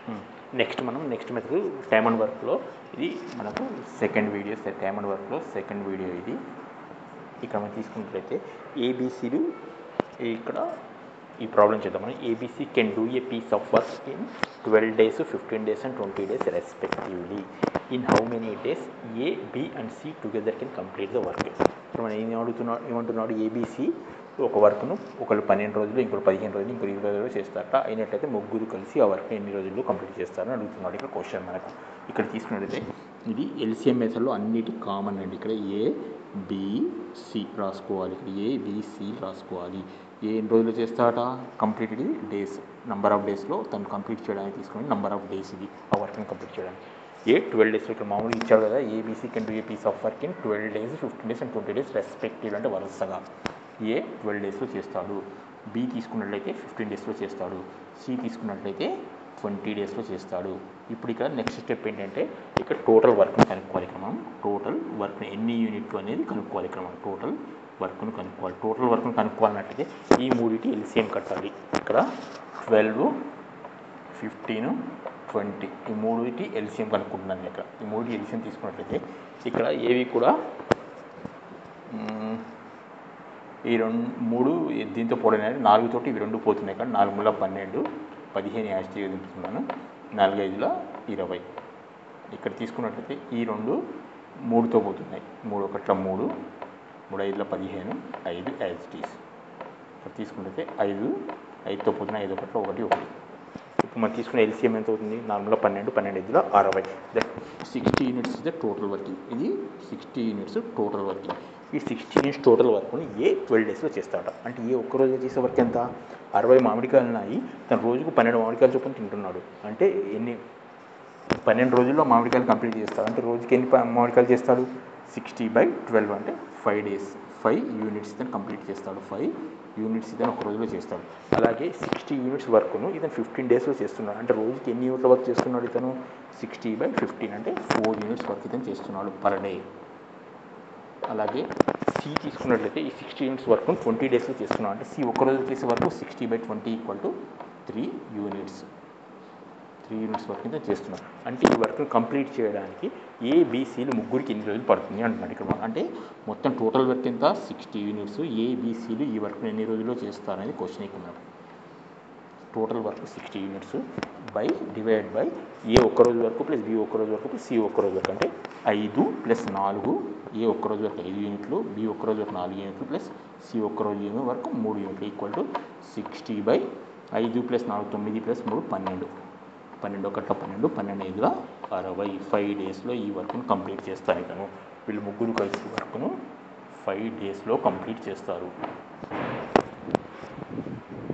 Next మనం next method time and వర్క్లో ఇది మనకు సెకండ్ వీడియో టైమ్ అండ్ వర్క్లో సెకండ్ వీడియో ఇది ఇక్కడ మనం తీసుకున్నట్లయితే ఏబీసీలు ఇక్కడ ఈ ప్రాబ్లం చేద్దాం మనం ABC can do a piece of work in twelve days fifteen days and twenty days respectively in how many days A B and C together can complete the work ఇప్పుడు మనం ఏం అడుగుతున్నాడు ఏమంటున్నాడు ఏబీసీ ఒక వర్క్ను ఒకళ్ళు పన్నెండు రోజులు ఇంకొకరు పదిహేను రోజులు ఇంకొకరు ఇరవై రోజులు చేస్తారట అయినట్లయితే ముగ్గురు కలిసి ఆ వర్క్ ఎన్ని రోజుల్లో కంప్లీట్ చేస్తారని అడుగుతున్నాడు ఇక్కడ క్వశ్చన్ మనకు ఇక్కడ తీసుకున్నట్లయితే ఇది ఎల్సిఎం మెథడ్లో అన్నిటి కామన్ అండి ఇక్కడ ఏ బిసి రాసుకోవాలి ఇక్కడ ఏ బిసి రాసుకోవాలి ఏ ఎన్ని రోజులు చేస్తారట కంప్లీట్ ఇది డేస్ నెంబర్ ఆఫ్ డేస్లో తను కంప్లీట్ చేయడానికి తీసుకుని నెంబర్ ఆఫ్ డేస్ ఇది ఆ వర్క్ని కంప్లీట్ చేయడానికి ఏ ట్వెల్వ్ డేస్ ఇక్కడ మామూలుగా ఇచ్చాడు కదా ABC can do a piece of work in twelve days fifteen days and twenty days respective అంటే వరుసగా ఏ ట్వెల్వ్ డేస్లో చేస్తాడు బి తీసుకున్నట్లయితే ఫిఫ్టీన్ డేస్లో చేస్తాడు సి తీసుకున్నట్లయితే ట్వంటీ డేస్లో చేస్తాడు ఇప్పుడు ఇక్కడ నెక్స్ట్ స్టెప్ ఏంటంటే ఇక్కడ టోటల్ వర్క్ని కనుక్కోవాలి ఇక్కడ మనం టోటల్ వర్క్ని ఎన్ని యూనిట్లు అనేది కనుక్కోవాలి ఇక్కడ మనం టోటల్ వర్క్ను కనుక్కోవాలి టోటల్ వర్క్ను కనుక్కోవాలన్నట్టయితే ఈ మూడింటి ఎల్సిఎం కట్టాలి ఇక్కడ ట్వెల్వ్ ఫిఫ్టీన్ ట్వంటీ ఈ మూడుటి ఎల్సిఎం కనుక్కుంటున్నాను ఇక్కడ ఈ మూడు ఎల్సిఎం తీసుకున్నట్లయితే ఇక్కడ ఏవి కూడా మ్మ్, ఈ రెండు మూడు దీంతో పోవడం నాలుగుతోటి ఇవి రెండు పోతున్నాయి కానీ నాలుగు ముళ్ళ పన్నెండు పదిహేను యాస్టీ తింటున్నాను నాలుగు ఐదుల ఇరవై ఇక్కడ తీసుకున్నట్లయితే ఈ రెండు మూడుతో పోతున్నాయి మూడు ఒకట్ల మూడు మూడు ఐదుల పదిహేను ఐదు యాస్టీస్ ఇక్కడ తీసుకున్నట్లయితే ఐదు ఐదుతో పోతున్నాయి ఐదు ఒకట్ల ఒకటి ఒకటి ఇప్పుడు మనం తీసుకున్న ఎల్సిఎం ఎంత అవుతుంది నార్మల్గా పన్నెండు పన్నెండు ఐదులో అరవై that sixty units is the total working ఇది సిక్స్టీ యూనిట్స్ టోటల్ వర్కింగ్ ఈ సిక్స్టీ యూనిట్స్ టోటల్ వర్క్ని ఏ ట్వెల్వ్ డేస్లో చేస్తాడట అంటే ఏ ఒక్క రోజులో చేసే వర్క్ ఎంత అరవై మామిడికాయలు ఉన్నాయి తన రోజుకు పన్నెండు మామిడికాయలు చొప్పున తింటున్నాడు అంటే ఎన్ని పన్నెండు రోజుల్లో మామిడికాయలు కంప్లీట్ చేస్తాడు అంటే రోజుకి ఎన్ని ప- మామిడికాయలు చేస్తాడు సిక్స్టీ బై ట్వెల్వ్ అంటే ఫైవ్ డేస్ ఫైవ్ యూనిట్స్ ఇతను కంప్లీట్ చేస్తాడు ఫైవ్ యూనిట్స్ ఇతను ఒక రోజులో చేస్తాడు అలాగే సిక్స్టీ యూనిట్స్ వర్క్ను ఇతను ఫిఫ్టీన్ డేస్లో చేస్తున్నాడు అంటే రోజుకి ఎన్ని యూనిట్ల వర్క్ చేస్తున్నాడు ఇతను సిక్స్టీ బై ఫిఫ్టీన్ అంటే ఫోర్ యూనిట్స్ వర్క్ ఇతను చేస్తున్నాడు పర్ డే అలాగే సి తీసుకున్నట్లయితే ఈ సిక్స్టీ యూనిట్స్ వర్క్ ట్వంటీ డేస్లో చేస్తున్నాం అంటే సి ఒక రోజు చేసే వరకు sixty by twenty equal to three units three units work అయితే చేస్తున్నాం అంటే ఈ వర్క్ని కంప్లీట్ చేయడానికి ఏబీసీలు ముగ్గురికి ఎన్ని రోజులు పడుతుంది అంటున్నాడు ఇక్కడ మనం. అంటే మొత్తం టోటల్ వర్క్ ఎంత సిక్స్టీ యూనిట్స్ ఏబీసీలు ఈ వర్క్ని ఎన్ని రోజుల్లో చేస్తారనేది క్వశ్చన్ ఇక్కడ మనకు total work sixty units by divide by A ఒక్క రోజు వరకు ప్లస్ బి ఒక్క రోజు వరకు ప్లస్ సి ఒక్క రోజు వరకు అంటే ఐదు ప్లస్ నాలుగు ఏ ఒక్క రోజు వరకు ఐదు యూనిట్లు బి ఒక్క రోజు వరకు నాలుగు యూనిట్లు ప్లస్ సి ఒక్క రోజు యూనిట్ వరకు మూడు యూనిట్లు ఈక్వల్ టు సిక్స్టీ బై ఐదు ప్లస్ నాలుగు తొమ్మిది ప్లస్ మూడు పన్నెండు పన్నెండు ఒకట్ల పన్నెండు పన్నెండు ఐదుల అరవై ఫైవ్ డేస్లో ఈ వర్క్ను కంప్లీట్ చేస్తాను ఇతను వీళ్ళు ముగ్గురు కలిసి వర్క్ను ఫైవ్ డేస్లో కంప్లీట్ చేస్తారు